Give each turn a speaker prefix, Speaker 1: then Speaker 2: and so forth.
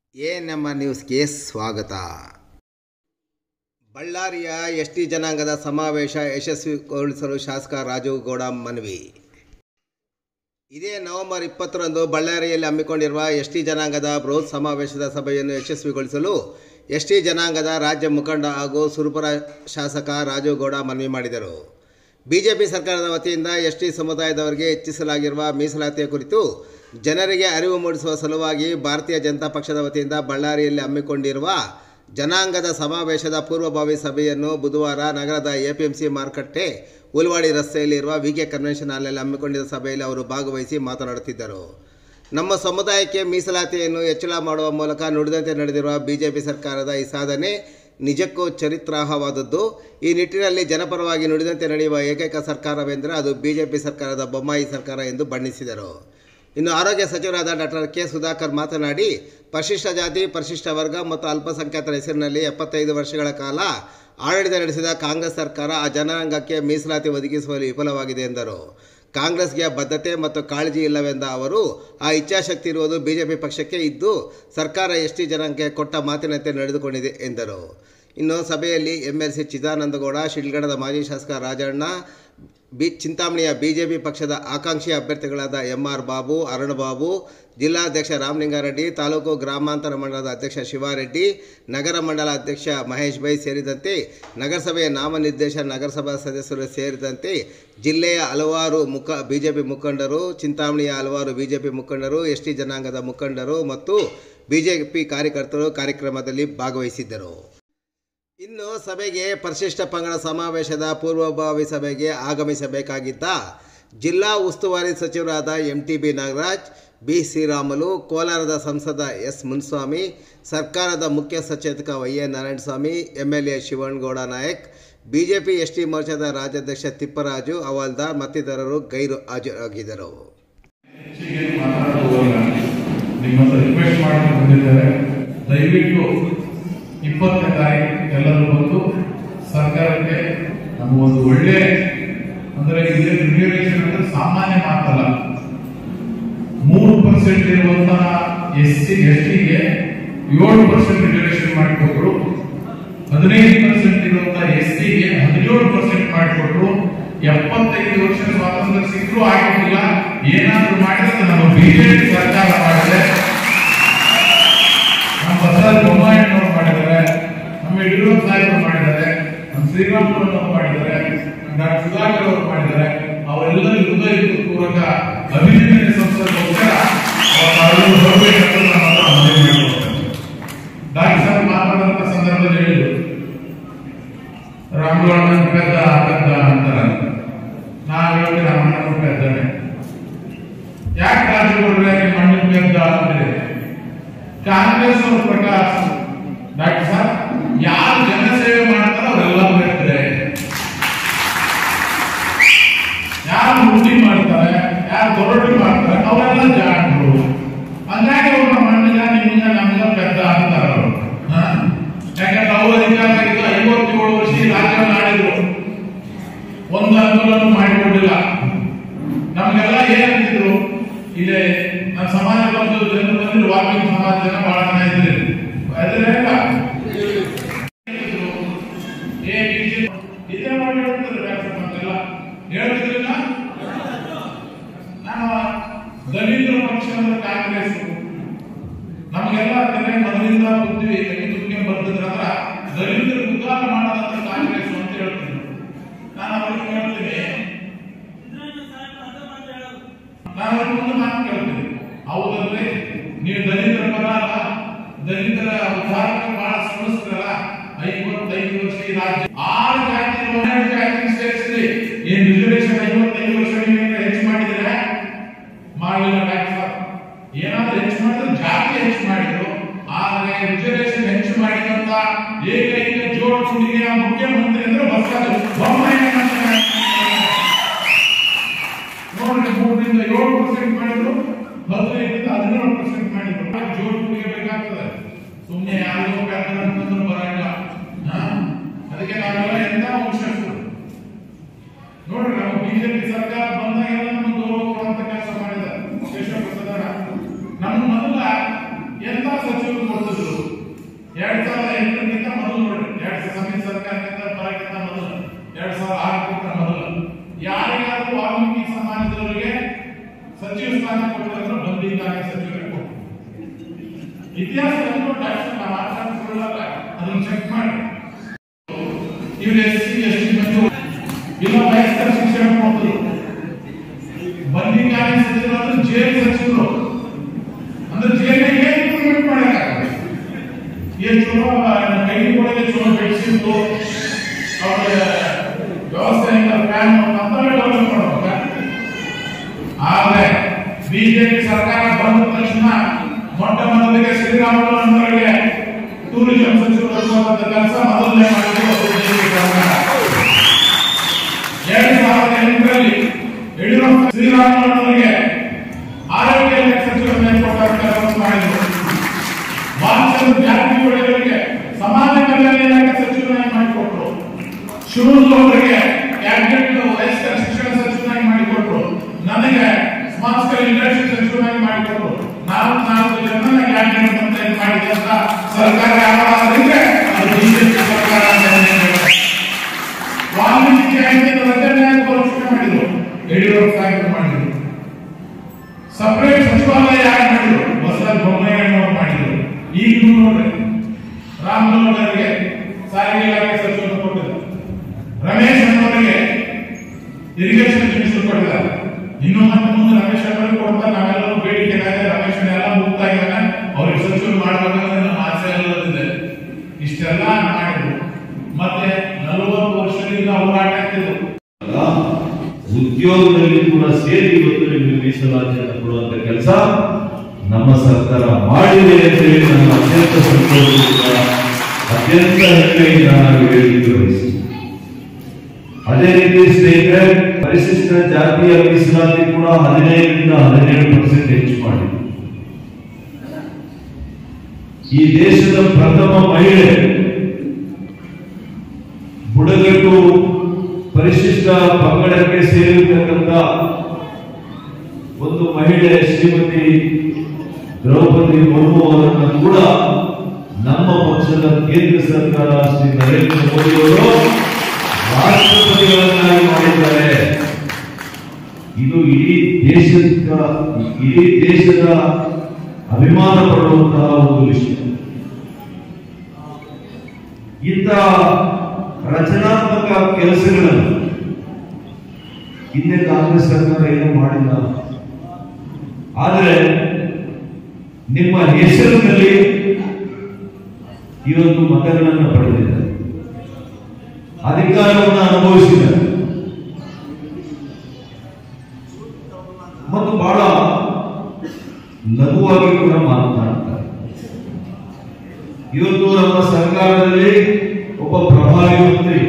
Speaker 1: A ನಮ್ಮ ನ್ಯೂಸ್ಗೆ ಸ್ವಾಗತ ಬಳ್ಳಾರಿಯ ಎಸ್ ಟಿ ಜನಾಂಗದ ಸಮಾವೇಶ ಯಶಸ್ವಿಗೊಳಿಸಲು ಶಾಸಕ ರಾಜು ಗೌಡ ಮನವಿ ಇದೇ ನವೆಂಬರ್ ಇಪ್ಪತ್ತರಂದು ಬಳ್ಳಾರಿಯಲ್ಲಿ ಹಮ್ಮಿಕೊಂಡಿರುವ ಎಸ್ ಟಿ ಜನಾಂಗದ ಬೃಹತ್ ಸಮಾವೇಶದ ಸಭೆಯನ್ನು ಯಶಸ್ವಿಗೊಳಿಸಲು ಎಸ್ ಟಿ ಜನಾಂಗದ ರಾಜ್ಯ ಮುಖಂಡ ಹಾಗೂ ಸುರಪುರ ಶಾಸಕ ರಾಜು ಗೌಡ ಮನವಿ ಮಾಡಿದರು ಬಿಜೆಪಿ ಸರ್ಕಾರದ ವತಿಯಿಂದ ಎಸ್ ಟಿ ಸಮುದಾಯದವರಿಗೆ ಹೆಚ್ಚಿಸಲಾಗಿರುವ ಮೀಸಲಾತಿಯ ಕುರಿತು ಜನರಿಗೆ ಅರಿವು ಮೂಡಿಸುವ ಸಲುವಾಗಿ ಭಾರತೀಯ ಜನತಾ ಪಕ್ಷದ ವತಿಯಿಂದ ಬಳ್ಳಾರಿಯಲ್ಲಿ ಹಮ್ಮಿಕೊಂಡಿರುವ ಜನಾಂಗದ ಸಮಾವೇಶದ ಪೂರ್ವಭಾವಿ ಸಭೆಯನ್ನು ಬುಧವಾರ ನಗರದ ಎಪಿಎಂಸಿ ಮಾರುಕಟ್ಟೆ ಉಲ್ವಾಡಿ ರಸ್ತೆಯಲ್ಲಿರುವ ವಿ ಕೆ ಕನ್ವೆನ್ಷನ್ ಹಾಲ್ನಲ್ಲಿ ಹಮ್ಮಿಕೊಂಡಿದ್ದ ಸಭೆಯಲ್ಲಿ ಅವರು ಭಾಗವಹಿಸಿ ಮಾತನಾಡುತ್ತಿದ್ದರು ನಮ್ಮ ಸಮುದಾಯಕ್ಕೆ ಮೀಸಲಾತಿಯನ್ನು ಹೆಚ್ಚಳ ಮಾಡುವ ಮೂಲಕ ನುಡಿದಂತೆ ನಡೆದಿರುವ ಬಿಜೆಪಿ ಸರ್ಕಾರದ ಈ ಸಾಧನೆ ನಿಜಕ್ಕೂ ಚರಿತ್ರಾರ್ಹವಾದದ್ದು ಈ ನಿಟ್ಟಿನಲ್ಲಿ ಜನಪರವಾಗಿ ನುಡಿದಂತೆ ನಡೆಯುವ ಏಕೈಕ ಸರ್ಕಾರವೆಂದರೆ ಅದು ಬಿಜೆಪಿ ಸರ್ಕಾರದ ಬೊಮ್ಮಾಯಿ ಸರ್ಕಾರ ಎಂದು ಬಣ್ಣಿಸಿದರು ಇನ್ನು ಆರೋಗ್ಯ ಸಚಿವರಾದ ಡಾಕ್ಟರ್ ಕೆ ಸುಧಾಕರ್ ಮಾತನಾಡಿ ಪರಿಶಿಷ್ಟ ಜಾತಿ ಪರಿಶಿಷ್ಟ ವರ್ಗ ಮತ್ತು ಅಲ್ಪಸಂಖ್ಯಾತರ ಹೆಸರಿನಲ್ಲಿ ಎಪ್ಪತ್ತೈದು ವರ್ಷಗಳ ಕಾಲ ಆಡಳಿತ ನಡೆಸಿದ ಕಾಂಗ್ರೆಸ್ ಸರ್ಕಾರ ಆ ಜನಾಂಗಕ್ಕೆ ಮೀಸಲಾತಿ ಒದಗಿಸುವಲ್ಲಿ ವಿಫಲವಾಗಿದೆ ಎಂದರು ಕಾಂಗ್ರೆಸ್ಗೆ ಬದ್ಧತೆ ಮತ್ತು ಕಾಳಜಿ ಇಲ್ಲವೆಂದ ಅವರು ಆ ಇಚ್ಛಾಶಕ್ತಿ ಇರುವುದು ಬಿಜೆಪಿ ಪಕ್ಷಕ್ಕೆ ಇದ್ದು ಸರ್ಕಾರ ಎಸ್ ಟಿ ಜನಾಂಗಕ್ಕೆ ಕೊಟ್ಟ ಮಾತಿನಂತೆ ನಡೆದುಕೊಂಡಿದೆ ಎಂದರು ಇನ್ನು ಸಭೆಯಲ್ಲಿ ಎಮ್ ಎಲ್ ಸಿ ಚಿದಾನಂದಗೌಡ ಶಿಡ್ಲಘಟ್ಟದ ಮಾಜಿ ಶಾಸಕ ರಾಜಣ್ಣ ಬಿ ಚಿಂತಾಮಣಿಯ ಬಿಜೆಪಿ ಪಕ್ಷದ ಆಕಾಂಕ್ಷಿ ಅಭ್ಯರ್ಥಿಗಳಾದ ಎಂ ಆರ್ ಬಾಬು ಅರುಣ್ ಬಾಬು ಜಿಲ್ಲಾಧ್ಯಕ್ಷ ರಾಮಲಿಂಗಾರೆಡ್ಡಿ ತಾಲೂಕು ಗ್ರಾಮಾಂತರ ಮಂಡಲದ ಅಧ್ಯಕ್ಷ ಶಿವಾರೆಡ್ಡಿ ನಗರ ಮಂಡಲ ಅಧ್ಯಕ್ಷ ಮಹೇಶ್ ಬೈ ಸೇರಿದಂತೆ ನಗರಸಭೆಯ ನಾಮನಿರ್ದೇಶನ ನಗರಸಭಾ ಸದಸ್ಯರು ಸೇರಿದಂತೆ ಜಿಲ್ಲೆಯ ಹಲವಾರು ಮುಖ ಬಿಜೆಪಿ ಮುಖಂಡರು ಚಿಂತಾಮಣಿಯ ಹಲವಾರು ಬಿಜೆಪಿ ಮುಖಂಡರು ಎಸ್ ಟಿ ಜನಾಂಗದ ಮುಖಂಡರು ಮತ್ತು ಬಿಜೆಪಿ ಕಾರ್ಯಕರ್ತರು ಕಾರ್ಯಕ್ರಮದಲ್ಲಿ ಭಾಗವಹಿಸಿದ್ದರು ಇನ್ನು ಸಭೆಗೆ ಪರಿಶಿಷ್ಟ ಪಂಗಡ ಸಮಾವೇಶದ ಪೂರ್ವಭಾವಿ ಸಭೆಗೆ ಆಗಮಿಸಬೇಕಾಗಿದ್ದ ಜಿಲ್ಲಾ ಉಸ್ತುವಾರಿ ಸಚಿವರಾದ M T B Nagaraj B Sriramulu ಕೋಲಾರದ ಸಂಸದ ಎಸ್ ಮುನ್ಸ್ವಾಮಿ ಸರ್ಕಾರದ ಮುಖ್ಯ ಸಚೇತಕ Y A Narayanaswamy M L A Shivannagowda Nayak BJP S T ಮೋರ್ಚಾದ ರಾಜ್ಯಾಧ್ಯಕ್ಷ ತಿಪ್ಪರಾಜು ಹವಾಲ್ದಾರ್ ಮತ್ತಿತರರು ಗೈರು ಹಾಜರಾಗಿದ್ದರು
Speaker 2: ಹೆಚ್ಚಿಗೆ ಮಾತಾಡೋದಿಲ್ಲ ನಿಮ್ಮ ಹತ್ರ ರಿಕ್ವೆಸ್ಟ್ ಮಾಡಿ ಬಂದಿದ್ದಾರೆ ದಯವಿಟ್ಟು ಇಪ್ಪತ್ತನೇ ತಾರೀಕು ಎಲ್ಲರೂ ಬಂದು ಸರ್ಕಾರಕ್ಕೆ ನಮಗೊಂದು ಒಳ್ಳೆ ಅಂದ್ರೆ ಇದೇ ರಿಸರ್ವೇಶನ್ ಅಂದ್ರೆ ಸಾಮಾನ್ಯ ಮಾತಲ್ಲ ಮೂರು ಪರ್ಸೆಂಟ್ ಇರುವಂತಹ ಎಸ್ ಸಿ ಎಸ್ ಟಿಗೆ ಏಳು ಪರ್ಸೆಂಟ್ ರಿಸರ್ವೇಶನ್ ಮಾಡಿಕೊಟ್ರು ಹದಿನೈದು ಪರ್ಸೆಂಟ್ ಇರುವಂತಹ ಎಸ್ ಟಿಗೆ ಹದಿನೇಳು ಪರ್ಸೆಂಟ್ ಮಾಡಿಕೊಟ್ರು ಎಪ್ಪತ್ತೈದು ವರ್ಷ ಸ್ವಾತಂತ್ರ್ಯ ಸಿಕ್ಕರೂ ಆಗಿಲ್ಲ ಏನಾದ್ರೂ ಮಾಡಿದ್ರೆ ನಮ್ಮ ಬಿಜೆಪಿ ಸರ್ಕಾರ ಮಾಡಿದೆ ನಮ್ಮ ಬಸವರಾಜ ಬೊಮ್ಮಾಯಿನವರು ಮಾಡಿದ್ದಾರೆ ನಮ್ಮ ಯಡಿಯೂರಪ್ಪ ಸಾಹೇಬರು ಮಾಡಿದ್ದಾರೆ ನಮ್ಮ ಶ್ರೀರಾಮುಲು ಮಾಡಿದ್ದಾರೆ ಡಾಕ್ಟರ್ ಸುಧಾಕರ್ ಅವರು ಮಾಡಿದ್ದಾರೆ ಅವರೆಲ್ಲರಿಗೂ ಹೃದಯಪೂರ್ವಕ ಅಭಿನಂದನೆ ಸಂಸ್ಥೆಗೋಸ್ಕರ ಅವರೆಲ್ಲರೂ ಬರಬೇಕಂತ ನಮ್ಮ ಹತ್ರ ಮನವಿ ಮಾಡಿಕೊಳ್ತಾರೆ. ಡಾಕ್ಟರ್ ಸಾಹೇಬ್ ಮಾತಾಡುವಂತ ಸಂದರ್ಭದಲ್ಲಿ ಹೇಳಿದ್ರು ರಾಮಗೌಡ ಪೆದ್ದ ಪೆದ್ದ ಅಂತಾರೆ ನಾವ್ ಹೇಳ್ತೀವಿ ನಮ್ಮ ಅಣ್ಣನ ಪೆದ್ದನೆ ಯಾಕೆ ರಾಜಗೌಡ್ರೆ ನಿಮ್ಮ ಅಣ್ಣನ ಪೆದ್ದ ಅಂದ್ರೆ ಕಾಂಗ್ರೆಸ್ ಅವ್ರ ಪ್ರಕಾರ ಡಾಕ್ಟರ್ ಸಾಹೇಬ್ ಯಾರು ಜನಸೇವೆ ಮಾಡ್ತಾರೋ ಅವರೆಲ್ಲ ಬರ್ತಾರೆ ಯಾರು ಮುಟ್ಟಿ ಮಾಡ್ತಾರೆ ಯಾರು ದೊರಟಿ ಮಾಡ್ತಾರೆ ಅವರೆಲ್ಲ ಜಾಣರು ಹಂಗಾಗಿ ಅವ್ರು ನಮ್ಮ ಅಣ್ಣಗ ನಿಮ್ಗ ನಮ್ಗ ಪೆದ್ದ ಅಂತಾರ ಅವ್ರು. ಹಾ? ಯಾಕಂದ್ರೆ ಅವ್ರ ಅಧಿಕಾರ ಇದ್ದು ಐವತ್ತೇಳು ವರ್ಷ ಈ ರಾಜ್ಯವನ್ನು ಆಳಿದ್ರು ಒಂದು ಅನುಕೂಲನೂ ಮಾಡಿಕೊಟ್ಟಿಲ್ಲ ನಮ್ಗೆಲ್ಲ ಏನಂತಿದ್ರು ಇಲ್ಲಿ ನಮ್ಮ ಸಮಾಜ ಬಂದು ಜನರು ಬಂದ್ರೆ ವಾಲ್ಮೀಕಿ ಸಮಾಜ ಜನ ಬಹಳ ಜನ ಇದ್ರಿ ಅದ್ರಿಂದ ಏ BJP ಇದೇ ಮಾಡಿ ಹೇಳ್ತಾರೆ ವ್ಯಾಪಾರ ನಮ್ಗೆಲ್ಲ ಹೇಳ್ತಿದ್ರಿಲ್ಲ ನಾನು ದಲಿತರ ಪಕ್ಷ ಅಂದ್ರೆ ಕಾಂಗ್ರೆಸ್ ನಮಗೆಲ್ಲ ತಲೆ ಮೊದಲಿಂದ ಬುದ್ಧಿ ಬುದ್ಧಿ ಬರ್ತಿದ್ರಂದ್ರ ದಲಿತರ ಉದ್ಧಾರ ಮಾಡೋದಂತ ಕಾಂಗ್ರೆಸ್ ಅಂತ ಹೇಳ್ತೀನಿ ನಾನು ಅವ್ರಿಗೆ ಹೇಳ್ತೀನಿ ನಾನು ಅವ್ರಿಗೆ ಒಂದು ಮಾತು ಕೇಳ್ತೀನಿ ಹೌದಲ್ರಿ ನೀವು ದಲಿತರ ಪರ ಅಲ್ಲ ದಲಿತರ ಉದ್ಧಾರಕ್ಕೆ ಬಹಳ ಶ್ರಮಿಸ್ತಾರಲ್ಲ ಐವತ್ತೈದು ವರ್ಷ ಈ ರಾಜ್ಯ ಆರು ಜಾತಿ ಹನ್ನೆರಡು ಜಾತಿ ಸೇರಿಸಿದ್ರಿ ಏನ್ ರಿಸರ್ವೇಶನ್ ಐವತ್ತೈದು ವರ್ಷ ನೀವು ಹೆಚ್ಚು ಮಾಡಿದ್ರೆ ಮಾಡಲಿಲ್ಲ ಡಾಕ್ಟರ್ ಏನಾದ್ರೂ ಹೆಚ್ಚು ಮಾಡಿದ್ರೆ ಜಾತಿ ಹೆಚ್ಚು ಮಾಡಿದ್ರು ಆದ್ರೆ ರಿಸರ್ವೇಶನ್ ಹೆಚ್ಚು ಮಾಡಿದಂತ ಏಕೈಕ ಜೋಡಿಸುವಿಕೆಯ ಮುಖ್ಯಮಂತ್ರಿ ಅಂದ್ರೆ ಬಸವರಾಜ ಬೊಮ್ಮಾಯಿ ಮಾಡ್ತಾರೆ. ನೋಡ್ರಿ ಮೂರರಿಂದ ಏಳು ಪರ್ಸೆಂಟ್ ಮಾಡಿದ್ರು ಹದಿನೈದರಿಂದ ಹದಿನೇಳು ಪರ್ಸೆಂಟ್ ಮಾಡಿದ್ರು ಜೋಡ್ ಕುಡಿಯಬೇಕಾಗ್ತದೆ ಸುಮ್ಮನೆ ಯಾರಿಗೋ ಬ್ಯಾಟರ್ ಅಂತಂದ್ರೆ ಬರಂಗಿಲ್ಲ ಹಾ? ಅದಕ್ಕೆ ನಾವೆಲ್ಲ ಎಂತ ವಂಶಸ್ಥರು ನೋಡ್ರಿ ನಮ್ಮ ಬಿಜೆಪಿ ಸರ್ಕಾರ ಬಂದಾಗೆಲ್ಲ ನಮ್ಮ ಗೌರವ ಕೊಡುವಂತ ಕೆಲಸ ಮಾಡಿದ ವಿಶ್ವ ಪ್ರಸಾದ ನಮ್ಮ ಮೊದಲ ಎಂತ ಸಚಿವರು ಕೊಡ್ತಾರೆ ಎಂಟಕ್ಕಿಂತ ಮೊದಲು ನೋಡ್ರಿ ಎರಡ್ ಸಮ್ಮಿಶ್ರ ಸರ್ಕಾರಕ್ಕಿಂತ ಬರಕ್ಕಿಂತ ಮೊದಲು ಎರಡ್ ಸಾವಿರದ ಆರಕ್ಕಿಂತ ಮೊದಲು ಯಾರಿಗಾದ್ರೂ ವಾಲ್ಮೀಕಿ ಸಮಾಜದವರಿಗೆ ಸಚಿವ ಸ್ಥಾನ ಕೊಟ್ಟಿದ್ರು ಬಂದಿದ್ದಾರೆ ಸಚಿವರಿಗೆ ಕೊಟ್ಟರು. ಇತಿಹಾಸವನ್ನು ಡಾಕ್ಟರ್ ನಾವು ಮಾತಾಡ್ಕೊಳ್ಳಲ್ಲ ಅದನ್ನು ಚೆಕ್ ಮಾಡಿ ಇವ್ರು ಎಸ್ ಸಿ ಎಸ್ ಟಿ ಬಂದು ಇಲ್ಲ ವಯಸ್ಕರ ಶಿಕ್ಷಣ ಕೊಟ್ಟರು ಬಂದಿದ್ದಾರೆ ಸಚಿವರು ಅಂದ್ರೆ ಜೈಲ್ ಸಚಿವರು ಅಂದ್ರೆ ಜೈಲಿಗೆ ಏನು ಇಂಪ್ಲಿಮೆಂಟ್ ಮಾಡಕ್ಕಾಗಲ್ಲ ಏನ್ ಚಲೋ ಕೈ ಒಳಗೆ ಚಲೋ ಬೆಳೆಸಿದ್ದು ಅವರ ವ್ಯವಸ್ಥೆಯಿಂದ ಫ್ಯಾನ್ ಅಂತವೇ ಡೆವಲಪ್ ಮಾಡ್ಬೇಕ ಆದ್ರೆ ಬಿಜೆಪಿ ಸರ್ಕಾರ ಬಂದ ತಕ್ಷಣ ಮೊಟ್ಟ ಮೊದಲಿಗೆ ಶ್ರೀರಾಮುಲು ಅವರಿಗೆ ಟೂರಿಸಂ ಸಚಿವರು ಕೆಲಸ ಮೊದಲನೇ ಮಾಡಿದ್ರು ಬಿಜೆಪಿ ಸರ್ಕಾರ ಎರಡ್ ಸಾವಿರದ ಎಂಟರಲ್ಲಿ ಯಡಿಯೂರಪ್ಪ ಶ್ರೀರಾಮುಲು ಅವರಿಗೆ ಆರೋಗ್ಯ ಇಲಾಖೆ ಸಚಿವರನ್ನ ಕೊಟ್ಟ ಕೆಲಸ ಮಾಡಿದ್ರು ವಾತ್ಸಲ್ಯ ಜಾರಕಿಹೊಳಿಯವರಿಗೆ ಸಮಾಜ ಕಲ್ಯಾಣ ಇಲಾಖೆ ಸಚಿವರಾಗಿ ಮಾಡಿಕೊಟ್ರು ಶಿವರುಲ್ ಅವರಿಗೆ ಕ್ಯಾಬಿನೆಟ್ ವಯಸ್ಕರ ಶಿಕ್ಷಣ ಸಚಿವರಾಗಿ ಮಾಡಿಕೊಟ್ರು ನನಗೆ ಸ್ಮಾಲ್ ಸ್ಕೇಲ್ ಇಂಡಸ್ಟ್ರಿ ಸಚಿವರಾಗಿ ಮಾಡಿಕೊಟ್ರು ನಾವು ನಾಲ್ಕು ಜನ ಕ್ಯಾಬಿನೆಟ್ ಮಂತ್ರಿ ಮಾಡಿದೆ ಅಂತ ಸರ್ಕಾರ ಯಾವಾಗಲಿದ್ರೆ ಅದು ಬಿಜೆಪಿ ಸರ್ಕಾರ ಅಂತ ಹೇಳ್ತಾರೆ. ವಾಲ್ಮೀಕಿ ಜಯಂತಿಯನ್ನು ರಚನೆಯಾಗಿ ಘೋಷಣೆ ಮಾಡಿದ್ರು ಯಡಿಯೂರಪ್ಪ ಸಾಹೇಬರು ಮಾಡಿದ್ರು ಸಪರೇಟ್ ಸಚಿವಾಲಯ ಯಾರು ಮಾಡಿದ್ರು ಬಸವರಾಜ ಬೊಮ್ಮಾಯಿಯವರು ಮಾಡಿದ್ರು ಈಗ ನೋಡ್ರಿ ರಾಮಗೌಡರಿಗೆ ಸಾರಿಗೆ ಇಲಾಖೆ ಸಚಿವರು ಕೊಟ್ಟಿದ್ದಾರೆ ರಮೇಶ್ ಅನ್ನೋರಿಗೆ ಇರಿಗೇಷನ್ ಮಿನಿಸ್ಟರ್ ಕೊಟ್ಟಿದ್ದಾರೆ ಇನ್ನು ಮತ್ತೆ ಮುಂದೆ ರಮೇಶ್ ಅವರಿಗೆ ಕೊಡ್ತಾರೆ ನಾವೆಲ್ಲರೂ ಬೇಡಿಕೆ ಇದೆ ರಮೇಶ್ ಎಲ್ಲ ಮುಕ್ತ ಇದ್ದಾನೆ ಅವ್ರಿಗೆ ಸಚಿವರು ಮಾಡ್ಬೇಕಂದ್ರೆ ನಮ್ಮ ಆಸೆ ಎಲ್ಲದಿದೆ ಇಷ್ಟೆಲ್ಲ ಮಾಡಿದ್ರು ಮತ್ತೆ ನಲವತ್ತು ವರ್ಷದಿಂದ ಹೋರಾಟ ಆಗ್ತಿದ್ರು
Speaker 3: ಅಲ್ಲ, ಉದ್ಯೋಗದಲ್ಲಿ ಕೂಡ ಸೇರಿ ಇವತ್ತು ನಿಮಗೆ ಮೀಸಲಾತಿಯನ್ನು ಕೊಡುವಂತ ಕೆಲಸ ನಮ್ಮ ಸರ್ಕಾರ ಮಾಡಿದೆ ಅಂತ ಹೇಳಿ ನಾನು ಅತ್ಯಂತ ಸಂತೋಷದಿಂದ ಅತ್ಯಂತ ಹೆಮ್ಮೆಯಿಂದ ನಾನು ಹೇಳಲಿಕ್ಕೆ ಬಯಸ್ತೀನಿ ಅದೇ ರೀತಿ ಸ್ನೇಹಿತರೆ ಪರಿಶಿಷ್ಟ ಜಾತಿಯ ಮೀಸಲಾತಿ ಕೂಡ ಹದಿನೈದರಿಂದ ಹದಿನೇಳು ಪರ್ಸೆಂಟ್ ಹೆಚ್ಚು ಮಾಡಿದೆ ಈ ದೇಶದ ಪ್ರಥಮ ಮಹಿಳೆ ಬುಡಗಟ್ಟು ಪರಿಶಿಷ್ಟ ಪಂಗಡಕ್ಕೆ ಸೇರಿರ್ತಕ್ಕಂಥ ಒಂದು ಮಹಿಳೆ ಶ್ರೀಮತಿ ದ್ರೌಪದಿ ಮುರ್ಮು ಅವರನ್ನು ಕೂಡ ನಮ್ಮ ಪಕ್ಷದ ಕೇಂದ್ರ ಸರ್ಕಾರ ಶ್ರೀ ನರೇಂದ್ರ ಮೋದಿ ಅವರು ರಾಷ್ಟ್ರಪತಿಗಳನ್ನಾಗಿ ಮಾಡಿದ್ದಾರೆ ಇದು ಇಡೀ ದೇಶದ ಇಡೀ ದೇಶದ ಅಭಿಮಾನ ಪಡುವಂತಹ ಒಂದು ವಿಷಯ ಇಂಥ ರಚನಾತ್ಮಕ ಕೆಲಸಗಳನ್ನು ಹಿಂದೆ ಕಾಂಗ್ರೆಸ್ ಸರ್ಕಾರ ಏನು ಮಾಡಿಲ್ಲ ಆದರೆ ನಿಮ್ಮ ಹೆಸರಿನಲ್ಲಿ ಇವತ್ತು ಮತಗಳನ್ನು ಪಡೆದಿದ್ದಾರೆ ಅಧಿಕಾರವನ್ನು ಅನುಭವಿಸಿದ್ದಾರೆ ಮತ್ತು ಬಹಳ ಲಘುವಾಗಿ ಕೂಡ ಮಾತನಾಡ್ತಾರೆ ಇವತ್ತು ನಮ್ಮ ಸರ್ಕಾರದಲ್ಲಿ ಒಬ್ಬ ಪ್ರಭಾವಿ ಮಂತ್ರಿ